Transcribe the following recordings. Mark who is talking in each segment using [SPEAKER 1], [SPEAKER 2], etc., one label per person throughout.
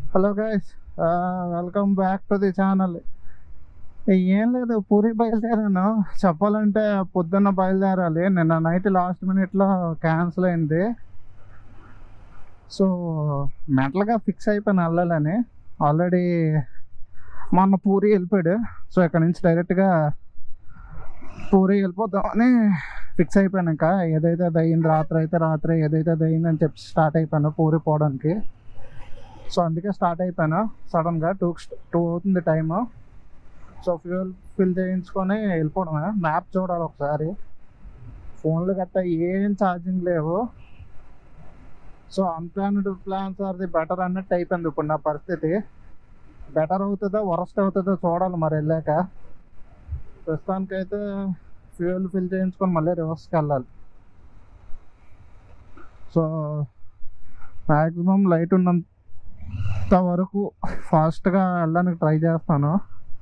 [SPEAKER 1] Hello guys welcome back to the channel ఏం లేదు పూరి బయలుదేరాను చెప్పాలంటే పొద్దున్న బయలుదేరాలి నిన్న నైట్ లాస్ట్ మినిట్లో క్యాన్సిల్ అయింది సో మెంటల్గా ఫిక్స్ అయిపోయాను వెళ్ళాలని ఆల్రెడీ మొన్న పూరి వెళ్ళిపోయాడు సో ఇక్కడ నుంచి డైరెక్ట్గా పూరి వెళ్ళిపోతామని ఫిక్స్ అయిపోయాను ఇంకా ఏదైతే అది అయింది రాత్రి అయితే రాత్రి ఏదైతే అది అయిందని చెప్పి స్టార్ట్ అయిపోయాను పూరి పోవడానికి సో అందుకే స్టార్ట్ అయిపోయాను సడన్గా టూ టూ అవుతుంది టైము సో ఫ్యూల్ ఫిల్ చేయించుకొని వెళ్ళిపోవడమే మ్యాప్ చూడాలి ఒకసారి ఫోన్లు గట్టా ఏం ఛార్జింగ్ లేవు so unplanned plans are the better అన్నట్టు అయిపోయింది ఇప్పుడు నా పరిస్థితి బెటర్ అవుతుందో వరస్ట్ అవుతుందో చూడాలి మరి వెళ్ళాక ప్రస్తుతానికైతే ఫ్యూల్ ఫిల్ చేయించుకొని మళ్ళీ రివర్స్కి వెళ్ళాలి సో మ్యాక్సిమం లైట్ ఉన్నంత వరకు ఫాస్ట్గా వెళ్ళడానికి ట్రై చేస్తాను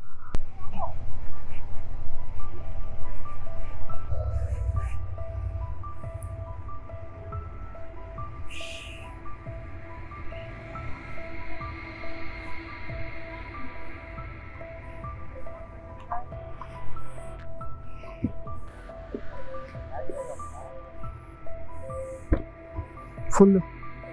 [SPEAKER 1] full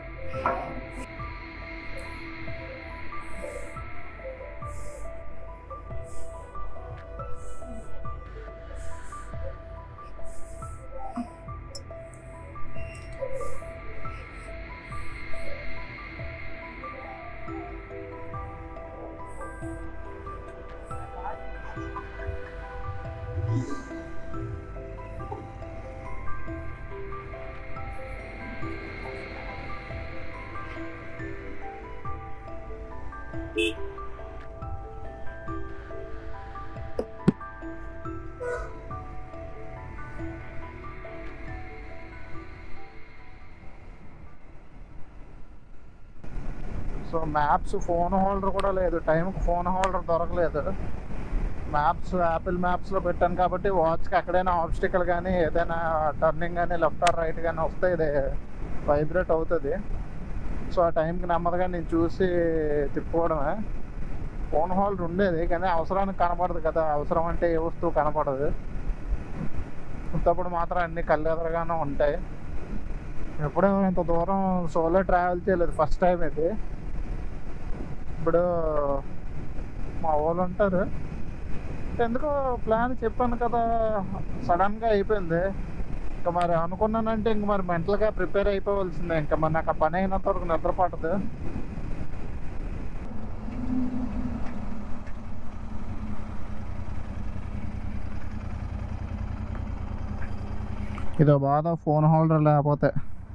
[SPEAKER 1] so maps phone holder కూడా లేదు టైంకి ఫోన్ హోల్డర్ దొరకలేదు మ్యాప్స్ యాపిల్ మ్యాప్స్లో పెట్టాను కాబట్టి వాచ్కి ఎక్కడైనా ఆబ్స్టికల్ కానీ ఏదైనా టర్నింగ్ కానీ లెఫ్ట్ ఆర్ రైట్ కానీ వస్తే ఇది వైబ్రేట్ అవుతుంది సో ఆ టైంకి నెమ్మదిగా నేను చూసి తిప్పుకోవడమే ఫోన్ హోల్డర్ ఉండేది కానీ అవసరానికి కనపడదు కదా అవసరం అంటే ఏ వస్తువు కనపడదు ఉత్తప్పుడు మాత్రం అన్ని కళ్ళెదరగానే ఉంటాయి ఎప్పుడూ ఇంత దూరం సోలో ట్రావెల్ చేయలేదు ఫస్ట్ టైం ఇది ఇప్పుడు మా వాళ్ళు ఉంటారు ఎందుకో ప్లాన్ చెప్పాను కదా సడన్గా అయిపోయింది ఇంకా మరి అనుకున్నానంటే ఇంక మరి మెంటల్గా ప్రిపేర్ అయిపోవలసిందే ఇంకా మరి నాకు ఆ పని అయినంత వరకు నిద్ర పడదు ఇదో బాధ ఫోన్ హోల్డర్ లేకపోతే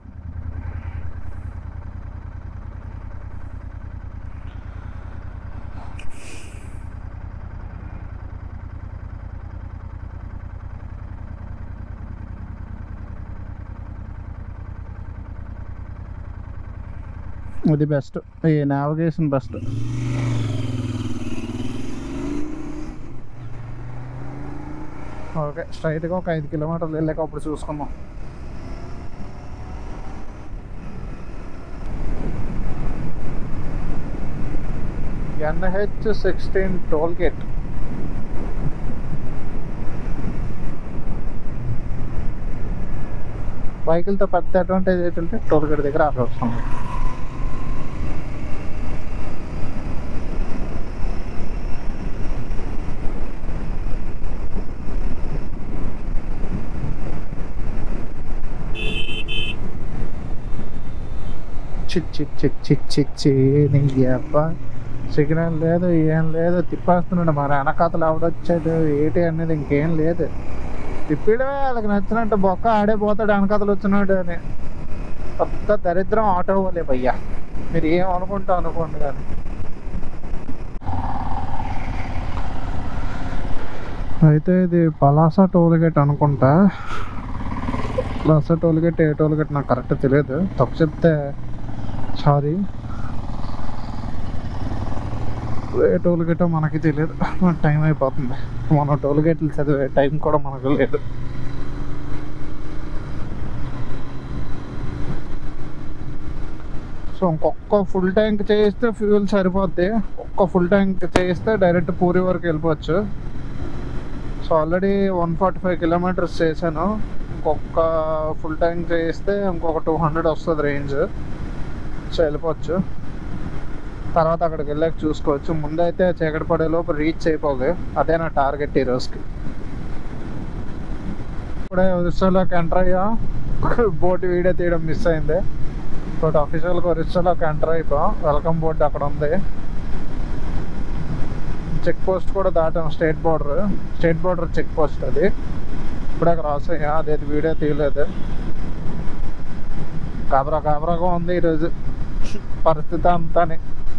[SPEAKER 1] ఇది బెస్ట్ ఈ నావిగేషన్ బెస్ట్ ఓకే స్ట్రైట్గా ఒక ఐదు కిలోమీటర్లు వెళ్ళాక అప్పుడు చూసుకుందాం ఎన్హెచ్ సిక్స్టీన్ టోల్ గేట్ బైకులతో పెద్ద అడ్వాంటేజ్ ఏంటంటే టోల్ గేట్ దగ్గర ఆపి వస్తాం చిక్ చిక్ చిక్ చిక్ చిక్ చి నీ అబ్బా సిగ్నల్ లేదు ఏం లేదు తిప్పేస్తున్నాడు మరి వెనకాతలు ఆవిడొచ్చాడు ఏంటి అనేది ఇంకేం లేదు తిప్పిడమే వాళ్ళకి నచ్చినట్టు బొక్క ఆడే పోతాడు వెనకాతలు వచ్చినాడు అని పెద్ద దరిద్రం ఆటో వాళ్ళే భయ్యా మీరు ఏం అనుకుంటా అనుకోండి కానీ అయితే ఇది పలాస టోల్ గేట్ అనుకుంటా పలాస టోల్ గేట్ ఏ టోల్ గేట్ నాకు కరెక్ట్ తెలియదు తప్పు చెప్తే సారీ ఏ టోల్ గేటో మనకి తెలియదు టైం అయిపోతుంది మన టోల్ గేట్లు చదివే టైం కూడా మనకు లేదు సో ఇంకొక ఫుల్ ట్యాంక్ చేస్తే ఫ్యూల్ సరిపోద్ది ఒక్క ఫుల్ ట్యాంక్ చేస్తే డైరెక్ట్ పూరి వరకు వెళ్ళిపోవచ్చు so already one forty five kilometers చేశాను ఇంకొక ఫుల్ ట్యాంక్ చేస్తే ఇంకొక టూ హండ్రెడ్ వస్తుంది రేంజ్ సో వెళ్ళిపోవచ్చు తర్వాత అక్కడికి వెళ్ళాక చూసుకోవచ్చు ముందైతే చీకటి పడే లోపు రీచ్ అయిపోదు అదే నా టార్గెట్ ఈ రోజుకి ఇప్పుడే ఒరిస్సాలోకి ఎంటర్ అయ్యా బోట్ వీడియో తీయడం మిస్ అయింది బట్ అఫీషియల్గా ఒరిస్సాలోకి ఎంటర్ అయిపోయాం వెల్కమ్ బోర్డు అక్కడ ఉంది చెక్ పోస్ట్ కూడా దాటాం state border state border check post అది ఇప్పుడే క్రాస్ అయ్యా అదేది వీడియో తీయలేదు కాబరా కాబరాగా ఉంది ఈరోజు పరిస్థితి అంతానే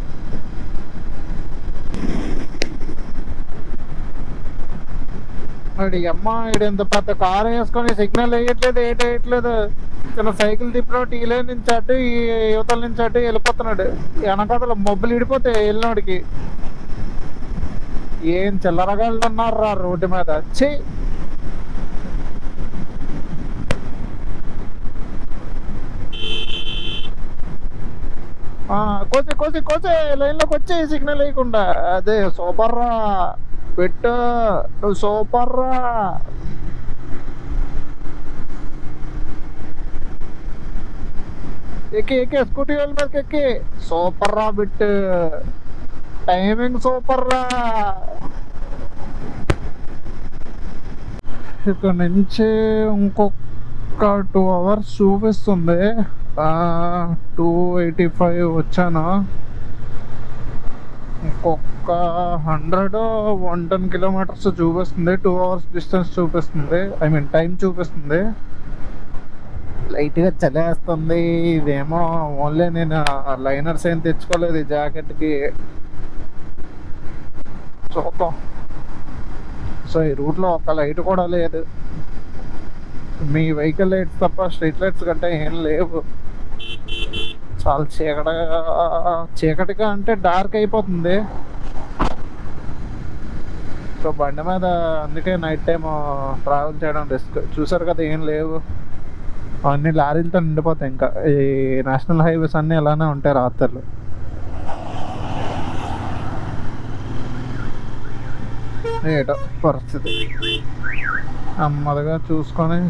[SPEAKER 1] వాడి అమ్మ ఈడు ఇంత పెద్ద కార్ వేసుకొని సిగ్నల్ వేయట్లేదు ఏట వేయట్లేదు చిన్న సైకిల్ తిప్పిన టీ లైన్ నుంచి అటు ఈ యువతల నుంచి అటు వెళ్ళిపోతున్నాడు వెనకాతల మబ్బులు ఇడిపోతే వెళ్ళినోడికి ఏం చిల్లరగాళ్ళు ఉన్నారు రా రోడ్డు మీద ఛీ కోసి కోసి కోసి లైన్లోకి వచ్చే సిగ్నల్ వేయకుండా అదే సూపర్ రా పెట్టు నువ్వు సూపర్ రా ఎక్కి ఎక్కి స్కూటీ వాళ్ళ మీదకి ఎక్కి సూపర్ రా బిట్ టైమింగ్ సూపర్ రా ఇక్కడ నుంచి ఇంకొక టూ అవర్స్ చూపిస్తుంది టూ ఎయిటీ ఫైవ్ వచ్చాను ఇంకొక హండ్రెడ్ వన్ టెన్ కిలోమీటర్స్ చూపిస్తుంది టూ అవర్స్ డిస్టెన్స్ చూపిస్తుంది ఐ మీన్ టైం చూపిస్తుంది లైట్గా చలేస్తుంది ఇదేమో ఓన్లీ నేను లైనర్స్ ఏం తెచ్చుకోలేదు ఈ జాకెట్కి చూద్దాం సో ఈ రూట్లో ఒక లైట్ కూడా లేదు మీ వెహికల్ లైట్స్ తప్ప స్ట్రీట్ లైట్స్ కంటే ఏం లేవు చాలా చీకటిగా చీకటిగా అంటే డార్క్ అయిపోతుంది సో బండి మీద అందుకే నైట్ టైం ట్రావెల్ చేయడం రిస్క్ చూసారు కదా ఏం లేవు అన్ని లారీలతో నిండిపోతాయి ఇంకా ఈ నేషనల్ హైవేస్ అన్నీ ఇలానే ఉంటాయి రాత్రులు ఏటో పరిస్థితి నెమ్మదిగా చూసుకొని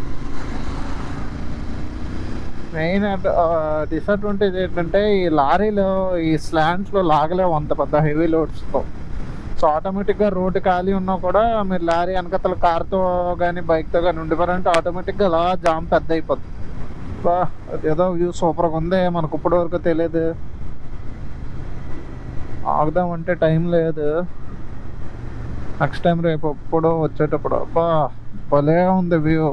[SPEAKER 1] మెయిన్ డిసడ్వాంటేజ్ ఏంటంటే ఈ లారీలో ఈ స్లాంట్స్లో లాగలేవు అంత పెద్ద హెవీ లోడ్స్తో సో ఆటోమేటిక్గా రోడ్డు ఖాళీ ఉన్నా కూడా మీరు లారీ వెనకతల కార్తో కానీ బైక్తో కానీ ఉండిపోయారంటే ఆటోమేటిక్గా అలా జామ్ పెద్ద అయిపోద్ది బా ఏదో వ్యూ సూపర్గా ఉంది మనకు ఇప్పటి వరకు తెలియదు ఆగుదామంటే టైం లేదు నెక్స్ట్ టైం రేపు ఎప్పుడో వచ్చేటప్పుడు అబ్బా భలే ఉంది view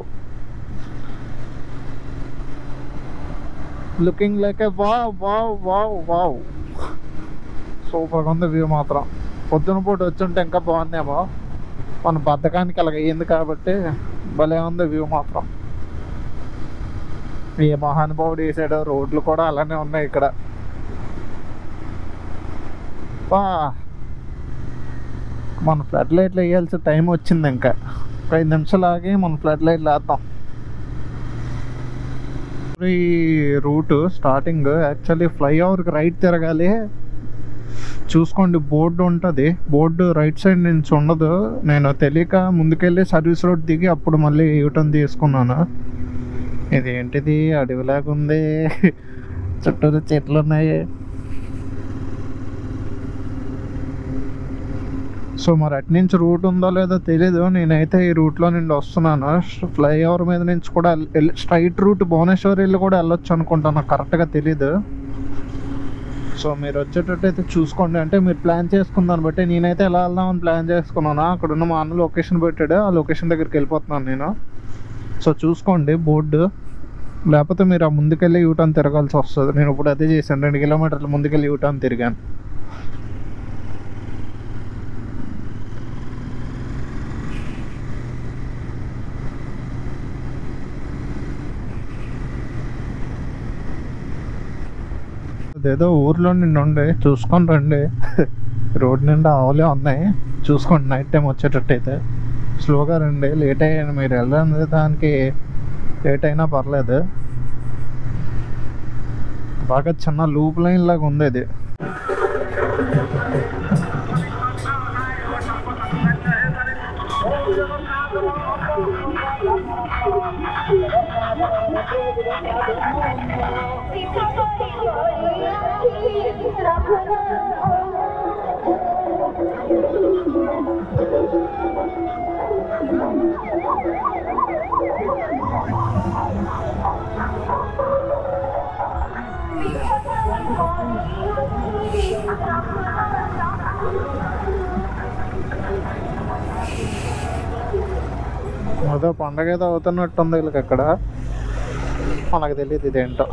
[SPEAKER 1] looking like a wow wow wow wow సూపర్గా ఉంది వ్యూ మాత్రం పొద్దున పూట వచ్చుంటే ఇంకా బాగుందేమో మన బద్ధకానికి అలాగ అయ్యింది కాబట్టి భలే ఉంది వ్యూ మాత్రం ఏ మహానుభావుడు వేసాడు రోడ్లు కూడా అలానే ఉన్నాయి ఇక్కడ బా మన ఫ్లడ్ లైట్లు వేయాల్సిన టైం వచ్చింది ఇంకా ఒక ఐదు నిమిషాలు ఆగి మన ఫ్లడ్ లైట్లు వేద్దాం ఈ రూట్ స్టార్టింగ్ యాక్చువల్లీ ఫ్లైఓవర్కి రైట్ తిరగాలి చూసుకోండి బోర్డు ఉంటుంది బోర్డు రైట్ సైడ్ నుంచి ఉండదు నేను తెలియక ముందుకెళ్ళి సర్వీస్ రోడ్ దిగి అప్పుడు మళ్ళీ యూటర్న్ తీసుకున్నాను ఇది ఏంటిది అడవిలాగా ఉంది చుట్టూరు చెట్లు ఉన్నాయి సో మరి అటు నుంచి రూట్ ఉందో లేదో తెలీదు నేనైతే ఈ రూట్లో నుండి వస్తున్నాను ఫ్లైఓవర్ మీద నుంచి కూడా స్ట్రైట్ రూట్ భువనేశ్వర్ వెళ్ళి కూడా వెళ్ళొచ్చు అనుకుంటాను నాకు కరెక్ట్గా తెలీదు సో మీరు వచ్చేటట్టు అయితే చూసుకోండి అంటే మీరు ప్లాన్ చేసుకున్న దాన్ని బట్టి నేనైతే ఎలా వెళ్దామని ప్లాన్ చేసుకున్నాను అక్కడ ఉన్న మా అన్న లొకేషన్ పెట్టాడు ఆ లొకేషన్ దగ్గరికి వెళ్ళిపోతున్నాను నేను సో చూసుకోండి బోర్డు లేకపోతే మీరు ఆ ముందుకెళ్ళి యూటర్న్ తిరగాల్సి వస్తుంది నేను ఇప్పుడు అదే చేశాను రెండు కిలోమీటర్ల ముందుకెళ్ళి యూటర్న్ తిరిగాను అదేదో ఊర్లో నిండి ఉండే చూసుకొని రండి రోడ్ నిండా ఆవులే ఉన్నాయి చూసుకోండి నైట్ టైం వచ్చేటట్టయితే స్లోగా రండి లేట్ అయ్యాను మీరు వెళ్ళండి దానికి లేట్ అయినా పర్లేదు బాగా చిన్న లూప్ లైన్ లాగా ఉంది ఇది అదో పండగ ఏదో అవుతున్నట్టుంది వీళ్ళకి అక్కడ మనకు తెలియదు ఇదేంటో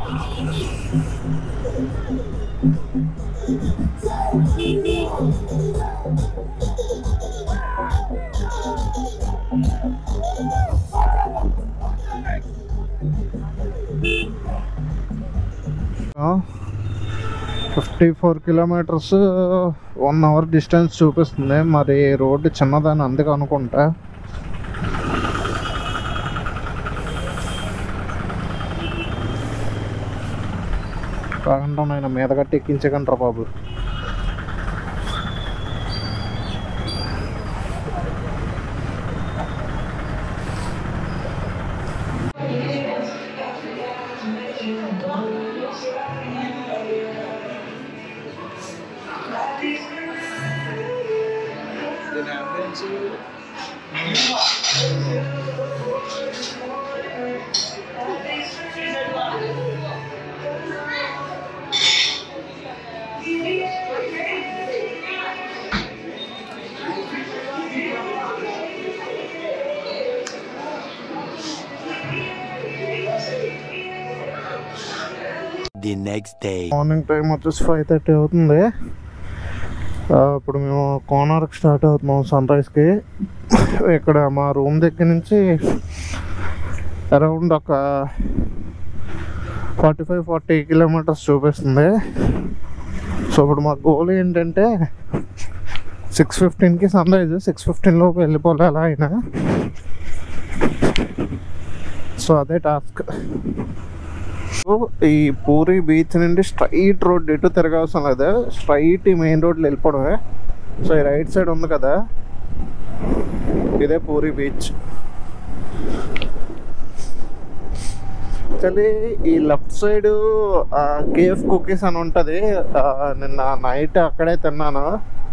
[SPEAKER 1] fifty four kilometers one hour distance చూపిస్తుంది మరి రోడ్డు చిన్నదని అందుకు అనుకుంటా కాకుండా ఆయన మీద కట్టి ఎక్కించకంటారా బాబు
[SPEAKER 2] the next day.
[SPEAKER 1] Morning time వచ్చేసి ఫైవ్ థర్టీ అవుతుంది ఆ, ఇప్పుడు మేము కోనార్క్ స్టార్ట్ అవుతున్నాం సన్ రైజ్కి ఇక్కడ మా రూమ్ దగ్గర నుంచి అరౌండ్ ఒక ఫార్టీ ఫైవ్ ఫార్టీ కిలోమీటర్స్ చూపిస్తుంది సో ఇప్పుడు మా గోల్ ఏంటంటే సిక్స్ ఫిఫ్టీన్కి సన్ రైజ్ సిక్స్ ఫిఫ్టీన్ లోపు వెళ్ళిపోలే అలా అయినా సో అదే టాస్క్ సో ఈ పూరి బీచ్ నుండి స్ట్రైట్ రోడ్ ఎటు తిరగవసరం లేదు స్ట్రైట్ ఈ మెయిన్ రోడ్లో వెళ్ళిపోవడమే సో ఈ రైట్ సైడ్ ఉంది కదా ఇదే పూరి బీచ్ యాక్చువల్లీ ఈ లెఫ్ట్ సైడ్ కేఫ్ కుకీస్ అని ఉంటుంది నిన్న నైట్ అక్కడే తిన్నాను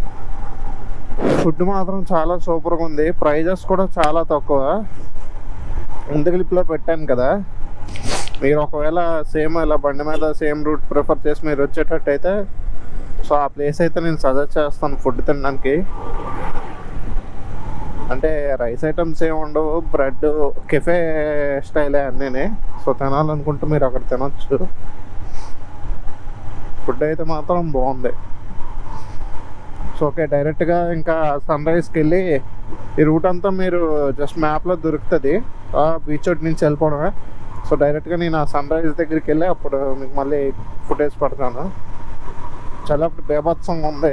[SPEAKER 1] ఫుడ్ మాత్రం చాలా సూపర్గా ఉంది ప్రైజెస్ కూడా చాలా తక్కువ ముందు క్లిప్లో పెట్టాను కదా మీరు ఒకవేళ సేమ్ ఇలా బండి మీద సేమ్ రూట్ ప్రిఫర్ చేసి మీరు వచ్చేటట్టు అయితే సో ఆ ప్లేస్ అయితే నేను సజెస్ట్ చేస్తాను ఫుడ్ తినడానికి అంటే రైస్ ఐటమ్స్ ఏమి ఉండవు బ్రెడ్ కెఫే స్టైలే అన్నీ సో తినాలనుకుంటే మీరు అక్కడ తినొచ్చు ఫుడ్ అయితే మాత్రం బాగుంది సో ఓకే డైరెక్ట్గా ఇంకా సన్ రైజ్కి వెళ్ళి ఈ రూట్ అంతా మీరు జస్ట్ మ్యాప్లో దొరుకుతుంది బీచ్ రోడ్ నుంచి వెళ్ళిపోవడమే సో డైరెక్ట్గా నేను ఆ సన్ రైజ్ దగ్గరికి వెళ్ళి అప్పుడు మీకు మళ్ళీ ఫుటేజ్ పడతాను చాలా అప్పుడు బేభత్సంగా ఉంది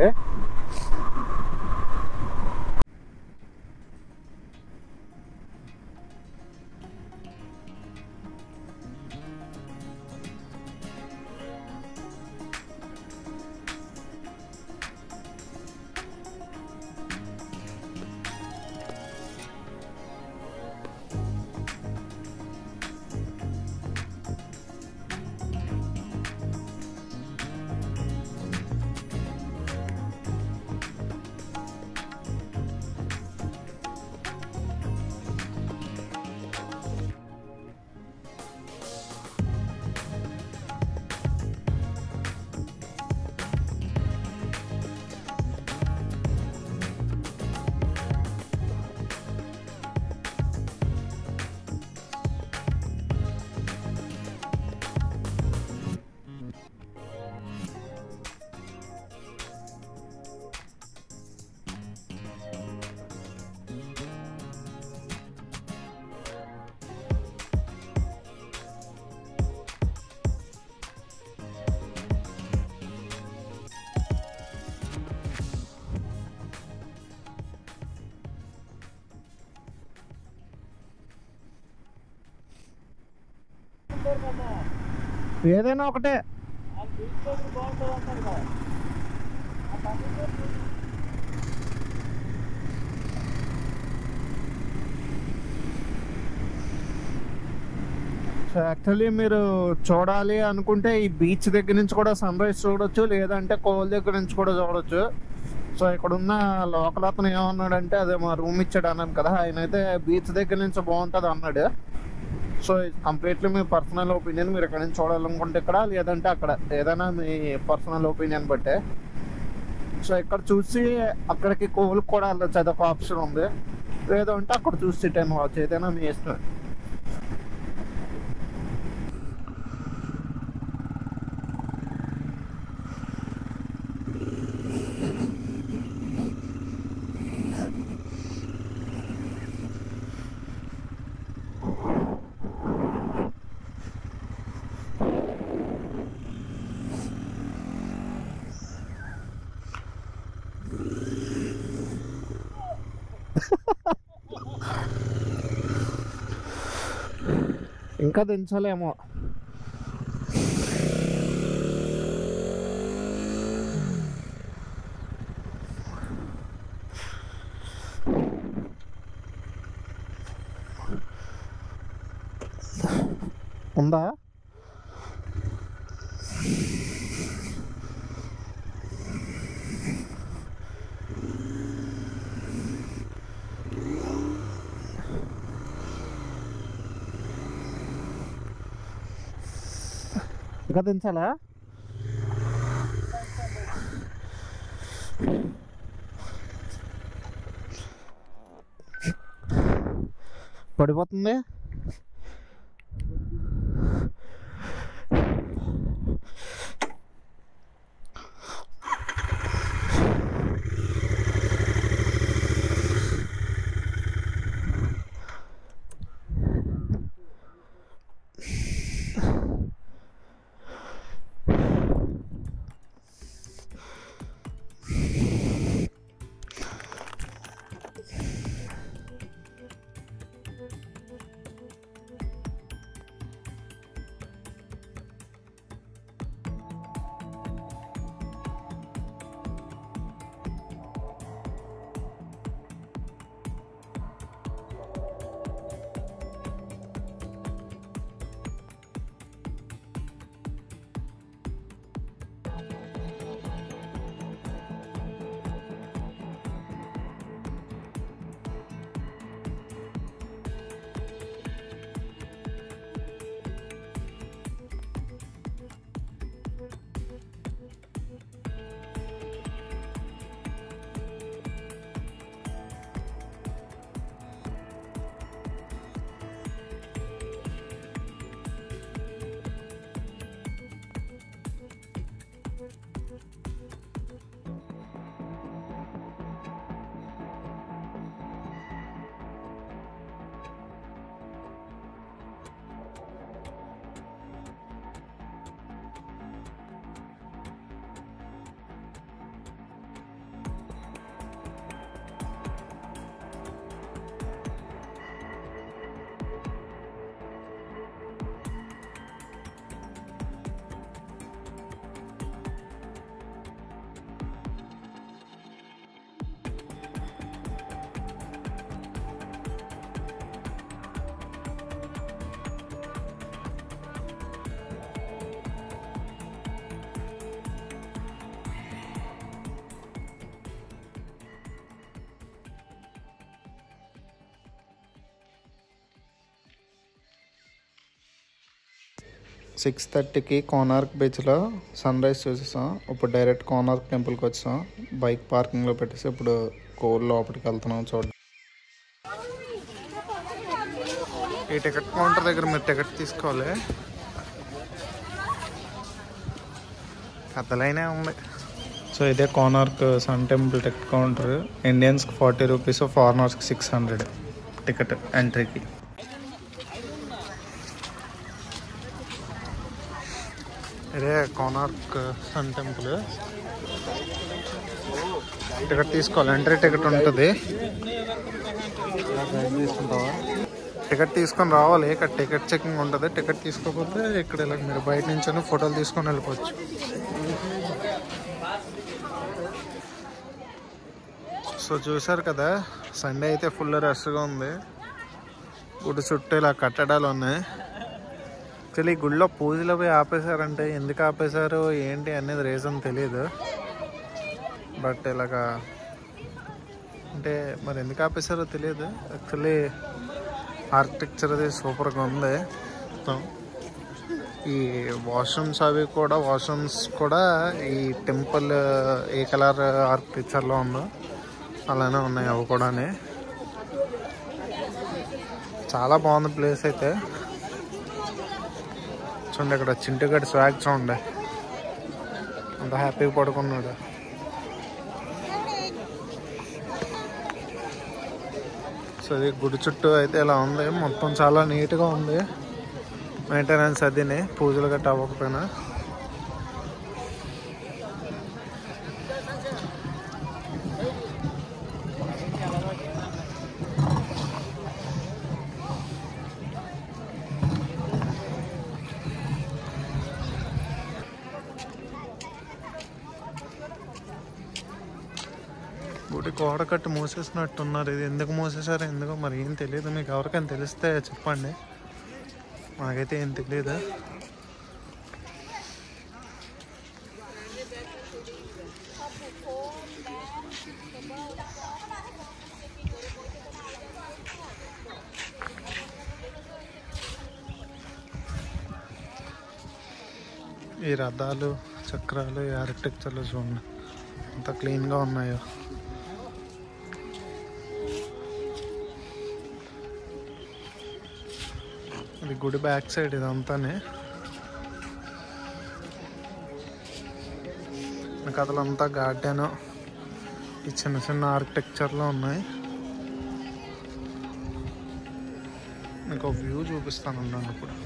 [SPEAKER 1] ఏదైనా ఒకటే సో యాక్చువల్లీ మీరు చూడాలి అనుకుంటే ఈ బీచ్ దగ్గర నుంచి కూడా సన్ రైజ్ చూడొచ్చు లేదంటే కోల్ దగ్గర నుంచి కూడా చూడొచ్చు సో ఇక్కడ ఉన్న లోకల్ అతను ఏమన్నాడంటే అదే మా రూమ్ ఇచ్చాడు అన్నాను కదా ఆయన అయితే బీచ్ దగ్గర నుంచి బాగుంటుంది అన్నాడు సో కంప్లీట్లీ మీ పర్సనల్ ఒపీనియన్ మీరు ఇక్కడ నుంచి చూడాలనుకుంటే ఇక్కడ లేదంటే అక్కడ ఏదైనా మీ పర్సనల్ ఒపీనియన్ బట్టే సో ఇక్కడ చూసి అక్కడికి కోల్ కూడా వెళ్ళొచ్చు అదొక ఆప్షన్ ఉంది లేదంటే అక్కడ చూసి టైం వాచ్ ఏదైనా మీ ఇష్టం ఇంకా దించలేమో ఉందా ఇంకా దించాలా పడిపోతుంది సిక్స్ థర్టీకి కోనార్క్ బీచ్లో సన్ రైజ్ చూసేసాం ఇప్పుడు డైరెక్ట్ కోనార్క్ టెంపుల్కి వచ్చాం బైక్ పార్కింగ్లో పెట్టేసి ఇప్పుడు కోల్ లోపలికి వెళ్తున్నాం చూడ ఈ టికెట్ కౌంటర్ దగ్గర మీరు టికెట్ తీసుకోవాలి పెద్దలైనే ఉంది సో ఇదే Konark sun temple ticket counter ఇండియన్స్కి ఫార్టీ రూపీస్ ఫారినర్స్కి సిక్స్ హండ్రెడ్ టికెట్ ఎంట్రీకి ఇదే కోనార్క్ సన్ టెంపుల్ టికెట్ తీసుకోవాలి ఎంట్రీ టికెట్ ఉంటుంది తీసుకుంటావా టికెట్ తీసుకొని రావాలి ఇక్కడ టికెట్ చెకింగ్ ఉంటుంది టికెట్ తీసుకోకపోతే ఇక్కడ ఇలా మీరు బయట నుంచి ఫోటోలు తీసుకొని వెళ్ళిపోవచ్చు సో చూసారు కదా సండే అయితే ఫుల్ రష్గా ఉంది గుడి చుట్టూ ఇలా కట్టడాలు ఉన్నాయి యాక్చువల్లీ ఈ గుడిలో పూజలు పోయి ఆపేశారంటే ఎందుకు ఆపేశారు ఏంటి అనేది రీజన్ తెలియదు బట్ ఇలాగా అంటే మరి ఎందుకు ఆపేశారో తెలియదు యాక్చువల్లీ ఆర్కిటెక్చర్ అది సూపర్గా ఉంది మొత్తం ఈ వాష్రూమ్స్ అవి కూడా వాష్రూమ్స్ కూడా ఈ టెంపుల్ ఏ కలర్ ఆర్కిటెక్చర్లో ఉందో అలానే ఉన్నాయి అవి కూడా చాలా బాగుంది ప్లేస్ అయితే చూడండి ఇక్కడ చింటుగడ్డి స్వాగ్ చూడండి అంత హ్యాపీగా పడుకున్నాడు సో ఇది గుడి చుట్టూ అయితే ఇలా ఉంది మొత్తం చాలా నీట్గా ఉంది మెయింటెనెన్స్ అదిని పూజలు గట్ట అవ్వకపోయినా గుడి గోడ కట్టి మూసేసినట్టున్నారు ఇది ఎందుకు మూసేసారో ఎందుకో మరి ఏం తెలియదు మీకు ఎవరికైనా తెలిస్తే చెప్పండి మాకైతే ఏం తెలియదు ఈ రథాలు చక్రాలు ఈ ఆర్కిటెక్చర్లు చూడండి ఎంత క్లీన్గా ఉన్నాయో ఇది గుడి బ్యాక్ సైడ్ ఇదంతానే కథలంతా గార్డెన్ ఈ చిన్న చిన్న ఆర్కిటెక్చర్లో ఉన్నాయి మీకు వ్యూ చూపిస్తాను ఉన్నాను ఇప్పుడు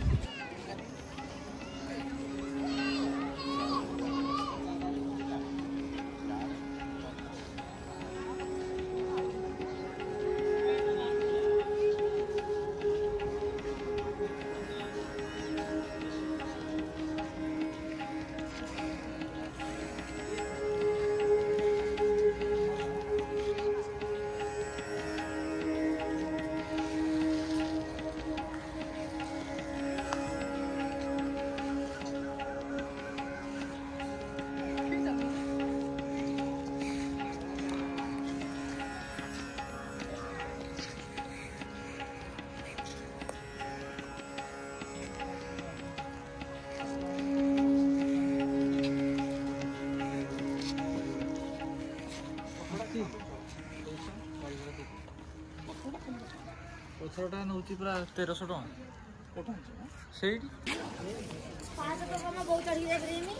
[SPEAKER 2] ପଥରଟା ନେଉଛି ପୁରା ତେରଶହ ଟଙ୍କା ସେଇଠି
[SPEAKER 3] ପାଞ୍ଚଶହ ଟଙ୍କା ମୋ ବୋଉ ଚଢ଼ିକି ଯାଇପାରିବେନି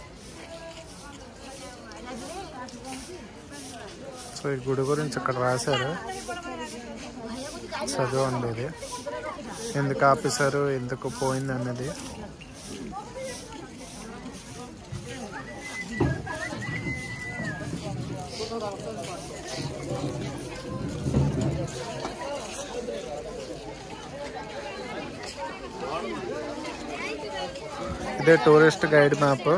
[SPEAKER 1] సో ఈ గుడి గురించి ఇక్కడ రాశారు చదవండి ఇది ఎందుకు ఆపేశారు ఎందుకు పోయింది అన్నది ఇదే టూరిస్ట్ గైడ్ మ్యాప్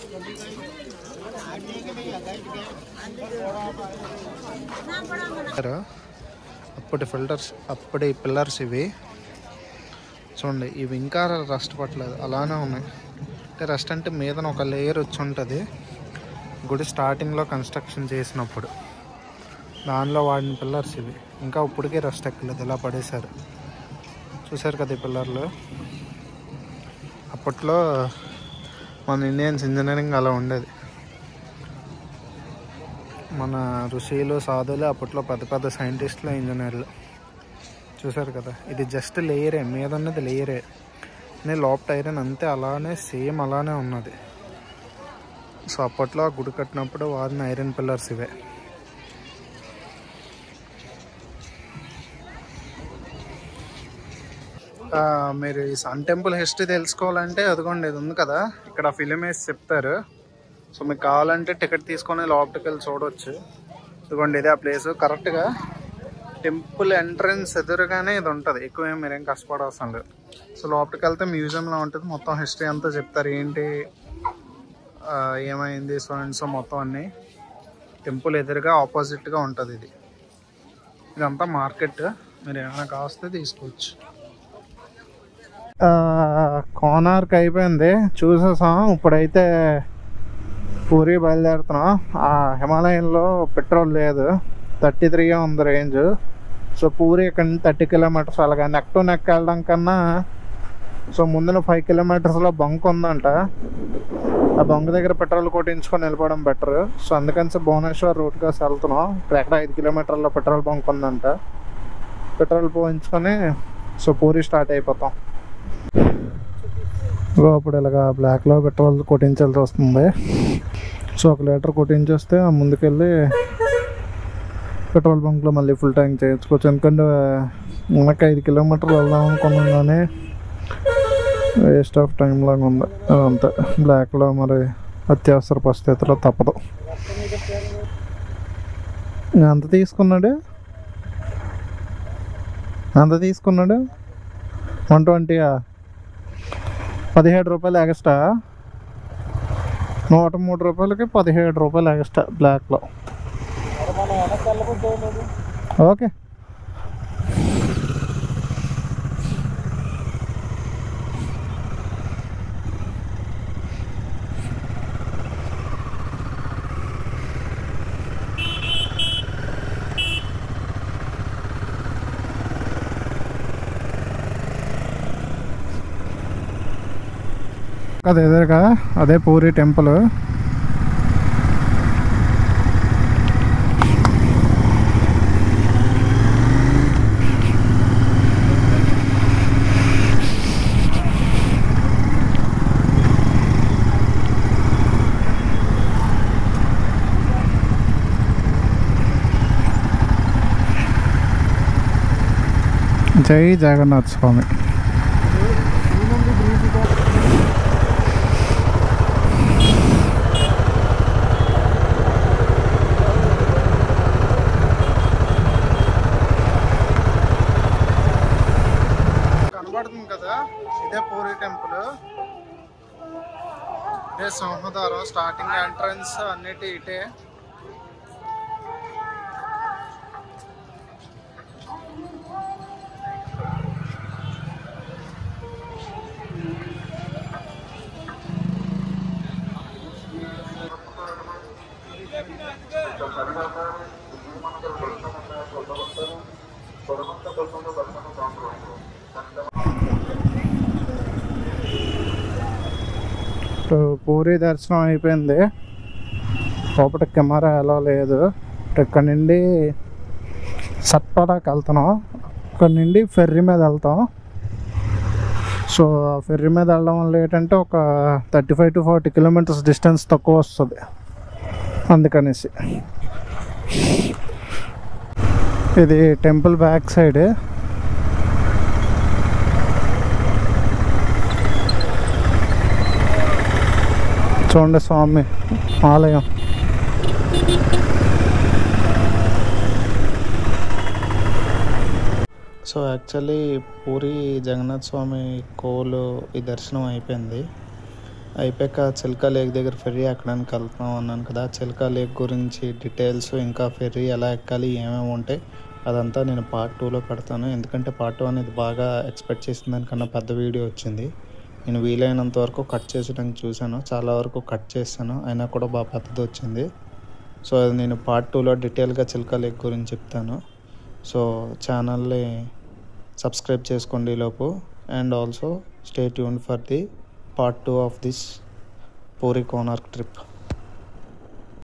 [SPEAKER 1] అప్పటి ఫిల్టర్స్ అప్పటి పిల్లర్స్ ఇవి చూడండి ఇవి ఇంకా రస్ట్ పట్టలేదు అలానే ఉన్నాయి అంటే రస్ట్ అంటే మీదన ఒక లేయర్ వచ్చి ఉంటుంది గుడి స్టార్టింగ్లో కన్స్ట్రక్షన్ చేసినప్పుడు దానిలో వాడిన పిల్లర్స్ ఇవి ఇంకా ఇప్పటికే రస్ట్ ఎక్కలేదు ఇలా పడేశారు చూశారు కదా ఈ పిల్లర్లు అప్పట్లో మన ఇండియన్స్ ఇంజనీరింగ్ అలా ఉండేది మన ఋషులు సాధులు అప్పట్లో పెద్ద పెద్ద సైంటిస్టులు ఇంజనీర్లు చూసారు కదా ఇది జస్ట్ లేయరే మీద ఉన్నది లేయరే నేను లోపట ఐరన్ అంతే అలానే సేమ్ అలానే ఉన్నది సో అప్పట్లో ఆ గుడి కట్టినప్పుడు వాడిన ఐరన్ పిల్లర్స్ ఇవే ఆ, మీరు ఈ సన్ టెంపుల్ హిస్టరీ తెలుసుకోవాలంటే అదిగోండి ఇది ఉంది కదా ఇక్కడ ఫిలిం వేసి చెప్తారు సో మీకు కావాలంటే టికెట్ తీసుకొని లోపలికి వెళ్ళి చూడవచ్చు ఇదిగోండి ఇదే ఆ ప్లేస్ కరెక్ట్గా టెంపుల్ ఎంట్రన్స్ ఎదురుగానే ఇది ఉంటుంది ఎక్కువ ఏం మీరేం కష్టపడవసరం లేదు సో లోపలికి వెళ్తే మ్యూజియంలో ఉంటుంది మొత్తం హిస్టరీ అంతా చెప్తారు ఏంటి ఆ, ఏమైంది సో అండ్ సో మొత్తం అన్నీ టెంపుల్ ఎదురుగా ఆపోజిట్గా ఉంటుంది ఇది ఇదంతా మార్కెట్ మీరు ఏమైనా కావస్తే తీసుకోవచ్చు కోనార్క్ అయిపోయింది చూసేసాం ఇప్పుడైతే పూరి బయలుదేరుతున్నాం ఆ హిమాలయంలో పెట్రోల్ లేదు థర్టీ త్రీ ఉంది రేంజ్ సో పూరి ఇక్కడ నుంచి థర్టీ కిలోమీటర్స్ అలాగా నెక్ టు నెక్ వెళ్ళడం కన్నా సో ముందున ఫైవ్ కిలోమీటర్స్లో బంక్ ఉందంట ఆ బంక్ దగ్గర పెట్రోల్ కొట్టించుకొని వెళ్ళిపోవడం బెటర్ సో అందుకని సో భువనేశ్వర్ రూట్ కోసం వెళ్తున్నాం ఇక్కడ ఎక్కడ ఐదు కిలోమీటర్ల పెట్రోల్ బంక్ ఉందంట పెట్రోల్ పోయించుకొని సో పూరి స్టార్ట్ అయిపోతాం ఇగో అప్పుడు ఇలాగా బ్లాక్లో పెట్రోల్ కొట్టించాల్సి వస్తుంది సో ఒక లీటర్ కొట్టించేస్తే ఆ ముందుకెళ్ళి పెట్రోల్ బంక్లో మళ్ళీ ఫుల్ ట్యాంక్ చేయించుకోవచ్చు ఎందుకంటే మనకి ఐదు కిలోమీటర్లు వెళ్దాం అనుకున్నాం కానీ వేస్ట్ ఆఫ్ టైం లాగా ఉంది అదంతా బ్లాక్లో మరి అత్యవసర పరిస్థితుల్లో తప్పదు ఎంత తీసుకున్నాడు ఎంత తీసుకున్నాడు వన్ ట్వంటీయా పదిహేడు రూపాయలు ఎక్స్ట్రా నూట మూడు రూపాయలకి పదిహేడు రూపాయలు ఎక్స్ట్రా బ్లాక్లో ఓకే అది ఎదురుగా అదే పూరి టెంపుల్ జై జగన్నాథ్ స్వామి కనబడుతుంది కదా ఇదే పూరి టెంపుల్ ఇదే సింహద్వారం స్టార్టింగ్ ఎంట్రన్స్ అన్నిటి ఇటే సో పూరి దర్శనం అయిపోయింది లోపల కెమెరా ఎలా లేదు ఇక్కడ నుండి సత్పరాకి వెళ్తున్నాం ఇక్కడ నుండి ఫెర్రీ మీద వెళ్తాం సో ఆ ఫెర్రీ మీద వెళ్ళడం వల్ల ఏంటంటే ఒక thirty five to forty kilometers distance తక్కువ వస్తుంది అందుకనేసి ఇది టెంపుల్ బ్యాక్ సైడ్ చూడండి స్వామి ఆలయం
[SPEAKER 4] సో యాక్చువల్లీ పూరి జగన్నాథ్ స్వామి కోలు ఈ దర్శనం అయిపోయింది అయిపోయాక చిల్కా లేక్ దగ్గర ఫెర్రీ ఎక్కడానికి వెళ్తున్నాం అన్నాను కదా చిల్కా లేక్ గురించి డీటెయిల్స్ ఇంకా ఫెర్రీ ఎలా ఎక్కాలి ఏమేమి ఉంటాయి అదంతా నేను పార్ట్ టూలో పెడతాను ఎందుకంటే పార్ట్ టూ అనేది బాగా ఎక్స్పెక్ట్ చేసిన దానికన్నా పెద్ద వీడియో వచ్చింది నేను వీలైనంత వరకు కట్ చేసడానికి చూశాను చాలా వరకు కట్ చేశాను అయినా కూడా బాగా పెద్దది వచ్చింది సో అది నేను పార్ట్ టూలో డీటెయిల్గా చిల్కా లేక్ గురించి చెప్తాను సో ఛానల్ని సబ్స్క్రైబ్ చేసుకోండి ఈ లోపు and also stay tune for the part two of this Puri Konark trip